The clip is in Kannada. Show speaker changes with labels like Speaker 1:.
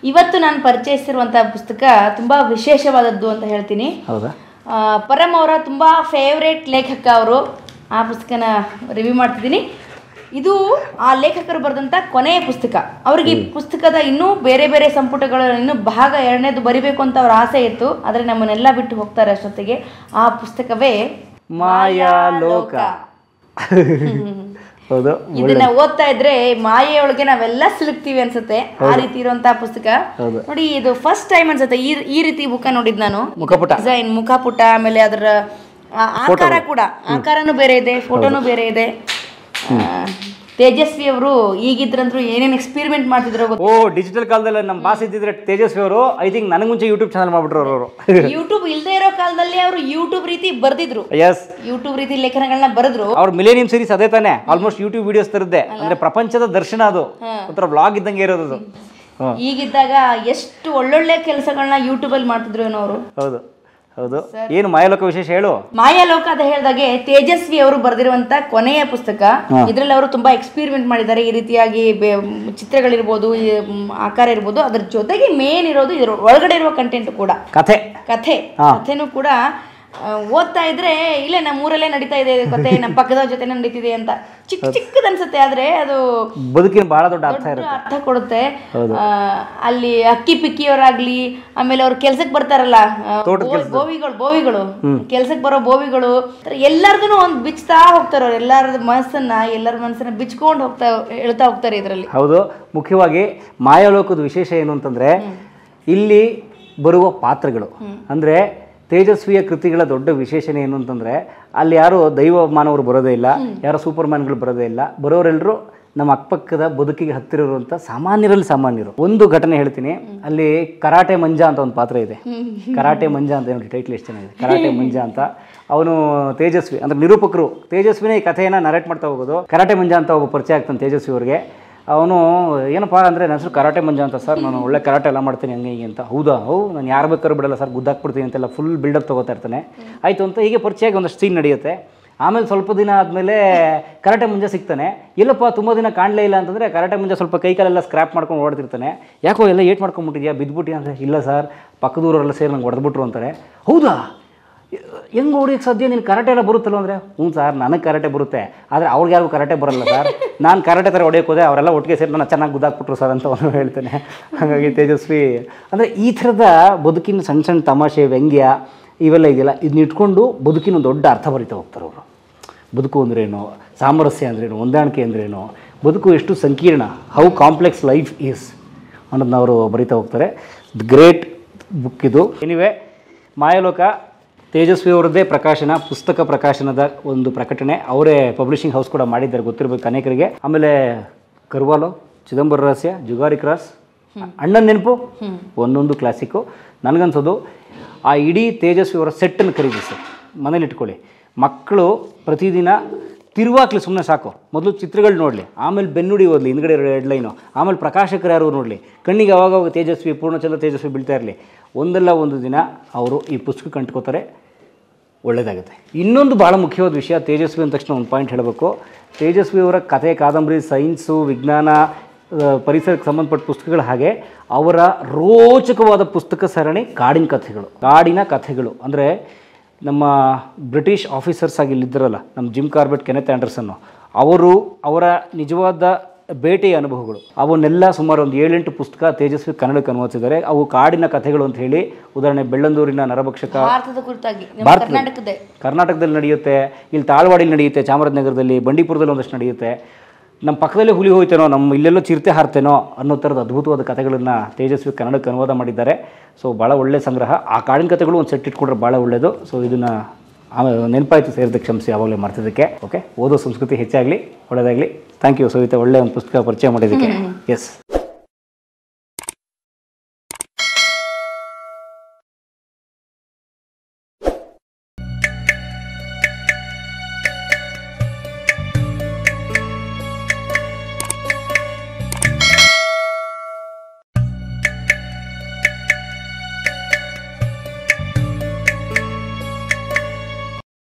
Speaker 1: ಇವತ್ತು ನಾನು ಪರಿಚಯಿಸಿರುವಂತಹ ಪುಸ್ತಕ ತುಂಬಾ ವಿಶೇಷವಾದದ್ದು ಅಂತ ಹೇಳ್ತೀನಿ
Speaker 2: ಹೌದಾ
Speaker 1: ಆ, ಪರಮ್ ಅವರ ತುಂಬ ಫೇವ್ರೇಟ್ ಲೇಖಕ ಅವರು ಆ ಪುಸ್ತಕನ ರಿವ್ಯೂ ಮಾಡ್ತಿದ್ದೀನಿ ಇದು ಆ ಲೇಖಕರು ಬರೆದಂಥ ಕೊನೆಯ ಪುಸ್ತಕ ಅವ್ರಿಗೆ ಈ ಪುಸ್ತಕದ ಇನ್ನೂ ಬೇರೆ ಬೇರೆ ಸಂಪುಟಗಳು ಇನ್ನೂ ಭಾಗ ಎರಡನೇದು ಬರಿಬೇಕು ಅಂತ ಅವ್ರ ಆಸೆ ಇತ್ತು ಆದರೆ ನಮ್ಮನ್ನೆಲ್ಲ ಬಿಟ್ಟು ಹೋಗ್ತಾರೆ ಅಷ್ಟೊತ್ತಿಗೆ ಆ ಪುಸ್ತಕವೇ
Speaker 2: ಮಾಯಾಲೋಕ ಹೌದು
Speaker 1: ಇದನ್ನ ಓದ್ತಾ ಇದ್ರೆ ಮಾಯೆಯೊಳಗೆ ನಾವೆಲ್ಲ ಸಿಲುಕ್ತೀವಿ ಅನ್ಸುತ್ತೆ ಆ ರೀತಿ ಇರುವಂತಹ ಪುಸ್ತಕ
Speaker 2: ಹೌದು.
Speaker 1: ನೋಡಿ ಇದು ಫಸ್ಟ್ ಟೈಮ್ ಅನ್ಸುತ್ತೆ ಈ ಈ ರೀತಿ ಬುಕ್ ನೋಡಿದ್ ನಾನು
Speaker 2: ಮುಖಪುಟ
Speaker 1: ಡಿಸೈನ್ ಮುಖಪುಟ ಆಮೇಲೆ ಅದರ ಆ, ಆಕಾರ ಕೂಡ ಆಕಾರನೂ ಬೇರೆ ಇದೆ ಫೋಟೋನು ಬೇರೆ ಇದೆ ಆ, ತೇಜಸ್ವಿ ಅವರು ಈಗಿದ್ರಂದ್ರು ಏನೇನು ಎಕ್ಸ್ಪೆರಿಮೆಂಟ್ ಮಾಡ್ತಿದ್ರು
Speaker 2: ಓ ಡಿಜಿಟಲ್ ಕಾಲದಲ್ಲಿ ನಮ್ಮ ಬಾಸ್ ಇದ್ದಿದ್ರೆ ತೇಜಸ್ವಿ ಅವರು ಐ ಥಿಂಕ್ ನನಗೆ ಮುಂಚೆ ಯೂಟ್ಯೂಬ್ ಚಾನಲ್ ಮಾಡ್ಬಿಟ್ರು ಅವರು
Speaker 1: ಯೂಟ್ಯೂಬ್ ಇಲ್ದೇ ಇರೋ ಕಾಲದಲ್ಲಿ ಅವರು ಯೂಟ್ಯೂಬ್ ರೀತಿ ಬರ್ದಿದ್ರು
Speaker 2: ಎಸ್
Speaker 1: ಯೂಟ್ಯೂಬ್ ರೀತಿ ಲೇಖನಗಳನ್ನ ಬರೆದ್ರು
Speaker 2: ಅವ್ರ ಮಿಲೇನಿಯಂ ಸೀರೀಸ್ ಅದೇ ತಾನೆ ಆಲ್ಮೋಸ್ಟ್ ಯೂಟ್ಯೂಬ್ ವಿಡಿಯೋಸ್ ತರದ್ದೆ ಅಂದ್ರೆ ಪ್ರಪಂಚದ ದರ್ಶನ ಅದು ಒಂಥರ ವ್ಲಾಗ್ ಇದ್ದಂಗೆ ಇರೋದು ಅದು ಹ್ಮ್.
Speaker 1: ಈಗಿದ್ದಾಗ ಎಷ್ಟು ಒಳ್ಳೊಳ್ಳೆ ಕೆಲಸಗಳನ್ನ ಯೂಟ್ಯೂಬಲ್ಲಿ ಮಾಡ್ತಿದ್ರು ಏನೋ ಅವರು
Speaker 2: ಹೌದು ಹೌದು ಏನು ಮಾಯಾಲೋಕ ವಿಶೇಷ ಹೇಳು
Speaker 1: ಮಾಯಾಲೋಕ ಅಂತ ಹೇಳಿದಾಗೆ ತೇಜಸ್ವಿ ಅವರು ಬರೆದಿರುವಂತ ಕೊನೆಯ ಪುಸ್ತಕ ಇದರಲ್ಲಿ ಅವರು ತುಂಬಾ ಎಕ್ಸ್ಪೆರಿಮೆಂಟ್ ಮಾಡಿದ್ದಾರೆ ಈ ರೀತಿಯಾಗಿ ಬೆ- ಚಿತ್ರಗಳಿರ್ಬೋದು ಈ, ಮ್, ಆಕಾರ ಇರ್ಬೋದು ಅದ್ರ ಜೊತೆಗೆ ಮೇನ್ ಇರೋದು ಇದ್ರ ಒಳಗಡೆ ಇರುವ ಕಂಟೆಂಟ್ ಕೂಡ
Speaker 2: ಕಥೆ
Speaker 1: ಕಥೆ ಕಥೆನೂ ಕೂಡ ಆ, ಓದ್ತಾ ಇದ್ರೆ ಇಲ್ಲೇ ನಮ್ಮ ಊರಲ್ಲೇ ನಡೀತಾ ಇದೆ ಇದು ಕಥೆ ನಮ್ಮ ಪಕ್ಕದ ಜೊತೆ ನಡೀತಿದೆ ಅಂತ ಚಿಕ್ಕ ಚಿಕ್ಕದ ಅನ್ಸುತ್ತೆ ಆದ್ರೆ ಅದು
Speaker 2: ಬದುಕಿನ ಬಹಳ ದೊಡ್ಡ ಅರ್ಥ
Speaker 1: ದೊಡ್ಡ
Speaker 2: ಇರುತ್ತೆ
Speaker 1: ಅರ್ಥ ಕೊಡುತ್ತೆ ಆ, ಅಲ್ಲಿ ಅಕ್ಕಿ ಪಿಕ್ಕಿಯವರಾಗ್ಲಿ ಆಮೇಲೆ ಅವ್ರು ಕೆಲ್ಸಕ್ಕೆ ಬರ್ತಾರಲ್ಲ ಆ, ಬೋ- ಬೋವಿಗಳು ಬೋವಿಗಳು ಕೆಲ್ಸಕ್ಕೆ ಬರೋ ಬೋವಿಗಳು ಎಲ್ಲಾರ್ದು ಒಂದ್ ಬಿಚ್ತಾ ಹೋಗ್ತಾರೆ ಅವ್ರು ಎಲ್ಲಾರ್ದು ಮನಸ್ಸನ್ನ ಎಲ್ಲರ ಮನಸ್ಸನ್ನ ಬಿಚ್ಕೊಂಡು ಹೋಗ್ತಾ ಹೇಳ್ತಾ ಹೋಗ್ತಾರೆ ಇದರಲ್ಲಿ
Speaker 2: ಹೌದು ಮುಖ್ಯವಾಗಿ ಮಾಯಾಲೋಕದ ವಿಶೇಷ ಏನು ಅಂತಂದ್ರೆ ಇಲ್ಲಿ ಬರುವ ಪಾತ್ರಗಳು ಅಂದ್ರೆ ತೇಜಸ್ವಿಯ ಕೃತಿಗಳ ದೊಡ್ಡ ವಿಶೇಷಣೆ ಏನು ಅಂತಂದ್ರೆ ಅಲ್ಲಿ ಯಾರು ದೈವ ಮಾನವರು ಬರೋದೇ ಇಲ್ಲ ಯಾರು ಸೂಪರ್ ಮ್ಯಾನ್ಗಳು ಬರೋದೇ ಇಲ್ಲ ಬರೋರೆಲ್ಲರೂ ನಮ್ಮ ಅಕ್ಕಪಕ್ಕದ ಬದುಕಿಗೆ ಹತ್ತಿರ ಇರುವಂಥ ಸಾಮಾನ್ಯರಲ್ಲಿ ಸಾಮಾನ್ಯರು ಒಂದು ಘಟನೆ ಹೇಳ್ತೀನಿ ಅಲ್ಲಿ ಕರಾಟೆ ಮಂಜಾ ಅಂತ ಒಂದು ಪಾತ್ರ ಇದೆ ಕರಾಟೆ ಮಂಜಾ ಅಂತ ನೋಡಿ ಟೈಟ್ಲ್ ಎಷ್ಟು ಚೆನ್ನಾಗಿದೆ ಕರಾಟೆ ಮಂಜಾ ಅಂತ ಅವನು ತೇಜಸ್ವಿ ಅಂದ್ರೆ ನಿರೂಪಕರು ತೇಜಸ್ವಿನೇ ಈ ಕಥೆಯನ್ನು ನರೇಟ್ ಮಾಡ್ತಾ ಹೋಗೋದು ಕರಾಟೆ ಮಂಜಾ ಅಂತ ಒಬ್ಬ ಪರಿಚಯ ಆಗ್ತಾನೆ ತೇಜಸ್ವಿ ಅವ್ರಿಗೆ ಅವನು ಏನಪ್ಪ ಅಂದರೆ ನನ್ನ ಹೆಸರು ಕರಾಟೆ ಮಂಜ ಅಂತ ಸರ್ ನಾನು ಒಳ್ಳೆ ಕರಾಟೆ ಎಲ್ಲ ಮಾಡ್ತೀನಿ ಹಂಗೆ ಹೀಗೆ ಅಂತ ಹೌದಾ ಹೌ ನಾನು ಯಾರು ಬೇಕಾದ್ರೂ ಬಿಡಲ್ಲ ಸರ್ ಗುದ್ದಾಕ್ಬಿಡ್ತೀನಿ ಅಂತೆಲ್ಲ ಫುಲ್ ಬಿಲ್ಡಪ್ ತೊಗೋತಾ ಇರ್ತಾನೆ ಆಯಿತು ಅಂತ ಹೀಗೆ ಪರಿಚಯ ಆಗಿ ಒಂದಷ್ಟು ಸೀನ್ ನಡೆಯುತ್ತೆ ಆಮೇಲೆ ಸ್ವಲ್ಪ ದಿನ ಆದಮೇಲೆ ಕರಾಟೆ ಮುಂಜೆ ಸಿಗ್ತಾನೆ ಇಲ್ಲಪ್ಪ ತುಂಬ ದಿನ ಕಾಣಲೇ ಇಲ್ಲ ಅಂತಂದರೆ ಕರಾಟೆ ಮುಂಜೆ ಸ್ವಲ್ಪ ಕೈ ಕಾಲೆಲ್ಲ ಸ್ಕ್ರ್ಯಾಪ್ ಮಾಡ್ಕೊಂಡು ಓಡ್ತಿರ್ತಾನೆ ಯಾಕೋ ಎಲ್ಲ ಏಟ್ ಮಾಡ್ಕೊಂಬಿಟ್ಟಿದ್ಯಾ ಬಿದ್ದುಬಿಟ್ಟು ಅಂದರೆ ಇಲ್ಲ ಸರ್ ಪಕ್ಕದೂರವರೆಲ್ಲ ಸೇರಿ ನಂಗೆ ಹೊಡೆದ್ಬಿಟ್ರು ಅಂತಾರೆ ಹೌದಾ ಹೆಂಗೆ ಹೊಡಿಯೋಕ್ಕೆ ಸಾಧ್ಯ ನೀನು ಕರಾಟೆ ಎಲ್ಲ ಬರುತ್ತಲ್ಲ ಅಂದರೆ ಹ್ಞೂ ಸರ್ ನನಗೆ ಕರಾಟೆ ಬರುತ್ತೆ ಆದರೆ ಅವ್ರಿಗೆ ಯಾರಿಗೂ ಕರಾಟೆ ಬರಲ್ಲ ಸರ್ ನಾನು ಕರಾಟೆ ಥರ ಹೊಡೆಯೋಕೆ ಹೋದೆ ಅವರೆಲ್ಲ ಒಟ್ಟಿಗೆ ಸೇರಿ ನನ್ನ ಚೆನ್ನಾಗಿ ಗುದ್ದಾಕ್ಬಿಟ್ರು ಸರ್ ಅಂತ ಅವನು ಹೇಳ್ತಾನೆ ಹಾಗಾಗಿ ತೇಜಸ್ವಿ ಅಂದರೆ ಈ ಥರದ ಬದುಕಿನ ಸಣ್ಣ ಸಣ್ಣ ತಮಾಷೆ ವ್ಯಂಗ್ಯ ಇವೆಲ್ಲ ಇದೆಯಲ್ಲ ಇದನ್ನ ಇಟ್ಕೊಂಡು ಬದುಕಿನ ದೊಡ್ಡ ಅರ್ಥ ಬರಿತಾ ಹೋಗ್ತಾರೆ ಅವರು ಬದುಕು ಅಂದ್ರೇನು ಸಾಮರಸ್ಯ ಅಂದ್ರೇನು ಹೊಂದಾಣಿಕೆ ಅಂದ್ರೇನು ಬದುಕು ಎಷ್ಟು ಸಂಕೀರ್ಣ ಹೌ ಕಾಂಪ್ಲೆಕ್ಸ್ ಲೈಫ್ ಈಸ್ ಅನ್ನೋದನ್ನ ಅವರು ಬರಿತಾ ಹೋಗ್ತಾರೆ ಗ್ರೇಟ್ ಬುಕ್ ಇದು ಎನಿವೆ ಮಾಯಲೋಕ ತೇಜಸ್ವಿ ಅವರದ್ದೇ ಪ್ರಕಾಶನ ಪುಸ್ತಕ ಪ್ರಕಾಶನದ ಒಂದು ಪ್ರಕಟಣೆ ಅವರೇ ಪಬ್ಲಿಷಿಂಗ್ ಹೌಸ್ ಕೂಡ ಮಾಡಿದ್ದಾರೆ ಗೊತ್ತಿರಬೇಕು ಅನೇಕರಿಗೆ ಆಮೇಲೆ ಕರ್ವಾಲೋ ಚಿದಂಬರ ರಹಸ್ಯ ಜುಗಾರಿ ಕ್ರಾಸ್ ಅಣ್ಣನ ನೆನಪು ಒಂದೊಂದು ಕ್ಲಾಸಿಕ್ಕು ನನಗನ್ಸೋದು ಆ ಇಡೀ ತೇಜಸ್ವಿ ಅವರ ಸೆಟ್ಟನ್ನು ಖರೀದಿಸಿ ಮನೇಲಿ ಇಟ್ಕೊಳ್ಳಿ ಮಕ್ಕಳು ಪ್ರತಿದಿನ ತಿರುವಾಕ್ಲಿ ಸುಮ್ಮನೆ ಸಾಕು ಮೊದಲು ಚಿತ್ರಗಳು ನೋಡಲಿ ಆಮೇಲೆ ಬೆನ್ನುಡಿ ಓದಲಿ ಹಿಂದ್ಗಡೆ ಲೈನು ಆಮೇಲೆ ಪ್ರಕಾಶಕರು ಯಾರು ನೋಡಲಿ ಕಣ್ಣಿಗೆ ಅವಾಗವಾಗ ತೇಜಸ್ವಿ ಪೂರ್ಣಚಂದ್ರ ತೇಜಸ್ವಿ ಬೀಳ್ತಾ ಇರಲಿ ಒಂದಲ್ಲ ಒಂದು ದಿನ ಅವರು ಈ ಪುಸ್ತಕ ಕಂಟ್ಕೋತಾರೆ ಒಳ್ಳೆಯದಾಗುತ್ತೆ ಇನ್ನೊಂದು ಭಾಳ ಮುಖ್ಯವಾದ ವಿಷಯ ತೇಜಸ್ವಿ ಅಂದ ತಕ್ಷಣ ಒಂದು ಪಾಯಿಂಟ್ ಹೇಳಬೇಕು ತೇಜಸ್ವಿ ಅವರ ಕಥೆ ಕಾದಂಬರಿ ಸೈನ್ಸು ವಿಜ್ಞಾನ ಆ, ಪರಿಸರಕ್ಕೆ ಸಂಬಂಧಪಟ್ಟ ಪುಸ್ತಕಗಳು ಹಾಗೆ ಅವರ ರೋಚಕವಾದ ಪುಸ್ತಕ ಸರಣಿ ಕಾಡಿನ ಕಥೆಗಳು ಕಾಡಿನ ಕಥೆಗಳು ಅಂದರೆ ನಮ್ಮ ಬ್ರಿಟಿಷ್ ಆಫೀಸರ್ಸ್ ಆಗಿ ಇಲ್ಲಿದ್ದರಲ್ಲ ನಮ್ಮ ಜಿಮ್ ಕಾರ್ಬೆಟ್ ಕೆನೆತ್ ಆ್ಯಂಡರ್ಸನ್ನು ಅವರು ಅವರ ನಿಜವಾದ ಬೇಟೆಯ ಅನುಭವಗಳು ಅವನ್ನೆಲ್ಲ ಸುಮಾರು ಒಂದು ಏಳೆಂಟು ಪುಸ್ತಕ ತೇಜಸ್ವಿ ಕನ್ನಡಕ್ಕೆ ಅನುವಾದಿಸಿದ್ದಾರೆ ಅವು ಕಾಡಿನ ಕಥೆಗಳು ಅಂತ ಹೇಳಿ ಉದಾಹರಣೆ ಬೆಳ್ಳಂದೂರಿನ ನರಭಕ್ಷಕ
Speaker 1: ಭಾರತದ ಕುರಿತಾಗಿ ನಮ್ಮ
Speaker 2: ಭಾರತದಲ್ಲಿ.
Speaker 1: ಕರ್ನಾಟಕದೇ
Speaker 2: ಕರ್ನಾಟಕದಲ್ಲಿ ನಡೆಯುತ್ತೆ ಇಲ್ಲಿ ತಾಳ್ವಾಡಿಲಿ ನಡೆಯುತ್ತೆ ಚಾಮರಾಜನಗರದಲ್ಲಿ ಬಂಡೀಪುರದಲ್ಲಿ ಒಂದಷ್ಟು ನಡೆಯುತ್ತೆ ನಮ್ಮ ಪಕ್ಕದಲ್ಲೇ ಹುಲಿ ಹೋಯ್ತೇನೋ ನಮ್ಮ ಇಲ್ಲೆಲ್ಲೋ ಚಿರತೆ ಹಾರ್ತೇನೋ ಅನ್ನೋ ಥರದ ಅದ್ಭುತವಾದ ಕಥೆಗಳನ್ನು ತೇಜಸ್ವಿ ಕನ್ನಡಕ್ಕೆ ಅನುವಾದ ಮಾಡಿದ್ದಾರೆ ಸೊ ಭಾಳ ಒಳ್ಳೆ ಸಂಗ್ರಹ ಆ ಕಾಡಿನ ಕಥೆಗಳು ಒಂದು ಸೆಟ್ ಇಟ್ಕೊಂಡ್ರೆ ಭಾಳ ಒಳ್ಳೆಯದು ಸೊ ಇದನ್ನು ಆಮೇಲೆ ನೆನಪಾಯಿತು ಸೇರಿದ ಕ್ಷಮಿಸಿ ಯಾವಾಗಲೇ ಮಾಡ್ತಿದ್ದಕ್ಕೆ ಓಕೆ ಓದೋ ಸಂಸ್ಕೃತಿ ಹೆಚ್ಚಾಗಲಿ ಒಳ್ಳೆಯದಾಗಲಿ ಥ್ಯಾಂಕ್ ಯು ಸವಿತಾ ಒಳ್ಳೆ ಒಂದು ಪುಸ್ತಕ ಪರಿಚಯ ಮಾಡಿದ್ದಕ್ಕೆ ಎಸ್